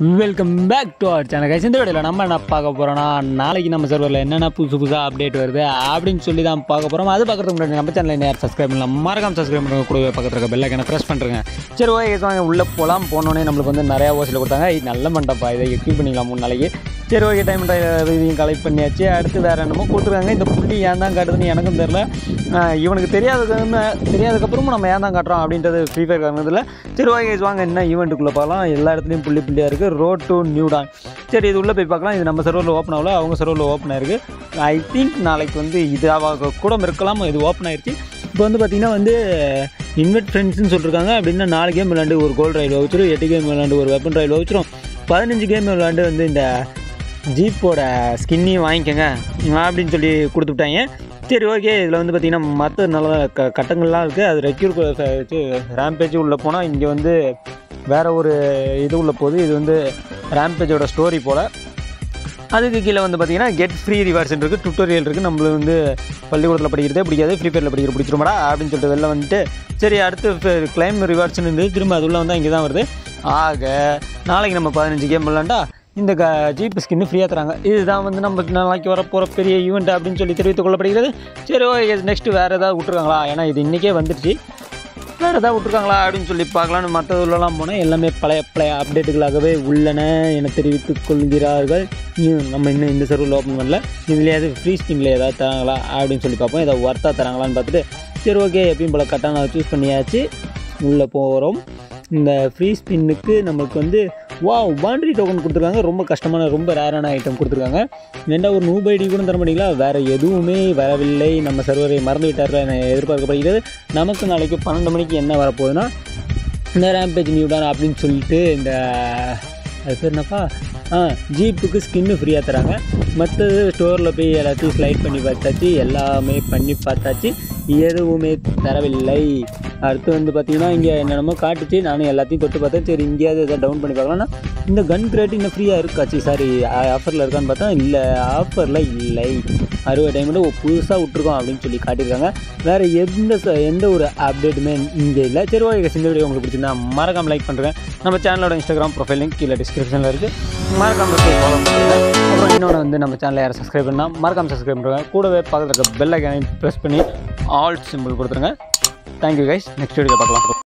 welcome back to our channel guys இந்த வீடியோவில் நம்ம என்ன பார்க்க போகிறோம்னா நாளைக்கு நம்ம சர்வரில் என்னென்ன புதுசு புதுசாக அப்டேட் வருது அப்படின்னு சொல்லி தான் பார்க்க போகிறோம் அது பார்க்கறதுக்கு முன்னாடி நம்ம சேனலில் நேரம் சப்ஸ்கிரைப் பண்ணலாம் மறக்காம சப்ஸ்கிரைப் பண்ணுங்க கூட பக்கத்தில் இருக்க பெல் ஐக்கனை ப்ரெஸ் பண்ணுறேங்க சரி ஓகே guys, வாங்க உள்ளே போகலாம் போனோடனே நம்மளுக்கு வந்து நிறையா ஓசில் கொடுத்தாங்க இது நல்ல மண்டப்பா இதை எக்யூப் பண்ணிக்கலாம் மூணு நாளைக்கு சரி ஓகே டைம் இதையும் கலெக்ட் பண்ணியாச்சு அடுத்து வேறு என்னமோ கொடுத்துருக்காங்க இந்த புள்ளி ஏன் தான் காட்டுதுன்னு எனக்கும் தெரில ஆஹ் இவனுக்கு தெரியாததுக்கு தெரியாததுக்கப்புறமும் நம்ம ஏன் தான் காட்டுறோம் அப்படின்றது ஃப்ரீ ஃபயர் காரணத்தில் சரி ஓகே guys, வாங்க என்ன ஈவெண்ட்டுக்குள்ளே பார்க்கலாம் எல்லா இடத்துலையும் புள்ளி புள்ளியாக இருக்குது ரோட் டு நியூடான் சரி இது உள்ளே போய் பார்க்கலாம் இது நம்ம சர்வரில் ஓப்பன் ஆகல அவங்க சர்வரில் ஓப்பன் ஆயிருக்கு ஐ திங்க் நாளைக்கு வந்து இது அவ- கூட இருக்கலாம் இது ஓப்பன் ஆயிருச்சு இப்போ வந்து பார்த்திங்கன்னா வந்து இன்வெர்ட் ஃப்ரெண்ட்ஸ்னு சொல்லியிருக்காங்க அப்படின்னா நாலு கேம் விளாண்டு ஒரு கோல்டு ரயில் வச்சிரும் எட்டு கேம் விளாண்டு ஒரு வெப்பன் ரயில் வச்சிரும் பதினஞ்சு கேம் விளாண்டு வந்து இந்த ஜீப்போட ஸ்கின்னையும் வாங்கிக்கோங்க அப்படின்னு சொல்லி கொடுத்து விட்டாங்க சரி ஓகே இதில் வந்து பார்த்திங்கன்னா மற்ற நல்ல க கட்டங்கள்லாம் இருக்குது அது ரெக்யூர் வச்சு ரேம்பேஜ் உள்ளே போனால் இங்கே வந்து வேறு ஒரு இது உள்ள போகுது இது வந்து ரேம்பேஜோட ஸ்டோரி போல் அதுக்கு கீழே வந்து பார்த்தீங்கன்னா கெட் ஃப்ரீ ரிவார்ட்ஸ் இருக்குது டுட்டோரியல் இருக்குது நம்மளுக்கு வந்து பள்ளிக்கூடத்தில் படிக்கிறதே பிடிக்காது ஃப்ரீ ஃபயரில் படிக்கிற பிடிச்சிருமாடா அப்படின்னு சொல்லிட்டு வெளில வந்துட்டு சரி அடுத்து கிளைம் ரிவார்ட்ஸ்னு இருந்து திரும்ப அது உள்ள வந்தால் இங்கே தான் வருது ஆக நாளைக்கு நம்ம பதினஞ்சு கேம் விளாண்டா இந்த க ஜீப் ஸ்கின்னு ஃப்ரீயாக தராங்க இதுதான் வந்து நம்ம நாளைக்கு வரப்போகிற பெரிய ஈவெண்ட் அப்படின்னு சொல்லி தெரிவித்துக் கொள்ளப்படுகிறது சரி ஓகே நெக்ஸ்ட்டு வேறு ஏதாவது விட்ருக்காங்களா ஏன்னா இது இன்றைக்கே வந்துடுச்சு வேறு ஏதாவது விட்ருக்காங்களா அப்படின்னு சொல்லி பார்க்கலான்னு மற்றதுலலாம் போனால் எல்லாமே பழைய பழைய அப்டேட்டுகளாகவே உள்ளன என தெரிவித்துக் கொள்கிறார்கள் இன்னும் நம்ம இன்னும் இந்த சர்வரில் ஓப்பன் பண்ணல இதுலேயாவது ஃப்ரீ ஸ்கின்ல ஏதாவது தராங்களா அப்படின்னு சொல்லி பார்ப்போம் ஏதாவது ஒர்த்தாக தராங்களான்னு பார்த்துட்டு சரி ஓகே எப்பயும் போல் கரெக்டாக நான் சூஸ் பண்ணியாச்சு உள்ளே போகிறோம் இந்த ஃப்ரீ ஸ்பின்னுக்கு நமக்கு வந்து வா பாண்ட்ரி டோக்கன் கொடுத்துருக்காங்க ரொம்ப கஷ்டமான ரொம்ப ரேரான ஐட்டம் கொடுத்துருக்காங்க வேண்டா ஒரு நூப் ஐடி கூட தர மாட்டீங்களா வேறு எதுவுமே வரவில்லை நம்ம சர்வரை மறந்து விட்டார்கள் என எதிர்பார்க்கப்படுகிறது நமக்கு நாளைக்கு பன்னெண்டு மணிக்கு என்ன வரப்போகுதுன்னா இந்த ரேம்பேஜ் நியூடான் அப்படின்னு சொல்லிட்டு இந்த அது பேர் என்னப்பா ஆ ஜீப்புக்கு ஸ்கின்னு ஃப்ரீயாக தராங்க மற்றது ஸ்டோரில் போய் எல்லாத்தையும் ஸ்லைட் பண்ணி பார்த்தாச்சு எல்லாமே பண்ணி பார்த்தாச்சு எதுவுமே தரவில்லை அடுத்து வந்து பார்த்தீங்கன்னா இங்கே என்னென்னமோ காட்டுச்சு நானும் எல்லாத்தையும் தொட்டு பார்த்தேன் சரி இங்கேயாவது எதாவது டவுன் பண்ணி பார்க்கலாம்னா இந்த கன் கிரேட் இன்னும் ஃப்ரீயாக இருக்காச்சு சாரி ஆஃபரில் இருக்கான்னு பார்த்தா இல்லை ஆஃபரில் இல்லை அறுபது டைமில் புதுசாக விட்ருக்கோம் அப்படின்னு சொல்லி காட்டியிருக்காங்க வேறு எந்த ச- எந்த ஒரு அப்டேட்டுமே இங்கே இல்லை சரி ஓகே இந்த வீடியோ உங்களுக்கு பிடிச்சிருந்தா மறக்காம லைக் பண்ணுறேன் நம்ம சேனலோட இன்ஸ்டாகிராம் ப்ரொஃபைல் லிங்க் கீழே டிஸ்கிரிப்ஷனில் இருக்குது மறக்காம ஃபாலோ பண்ணுறேன் அப்புறம் இன்னொன்று வந்து நம்ம சேனலை யாரும் சப்ஸ்கிரைப் பண்ணால் மறக்காம சப்ஸ்கிரைப் பண்ணுறேன் கூடவே பக்கத்தில் இருக்க பெல் ஐக்கானை ப்ரெஸ் பண்ணி ஆல் சிம்பிள் கொடுத்துருங்க தேங்க்யூ கைஸ் நெக்ஸ்ட் வீடியோ பார்க்கலாம்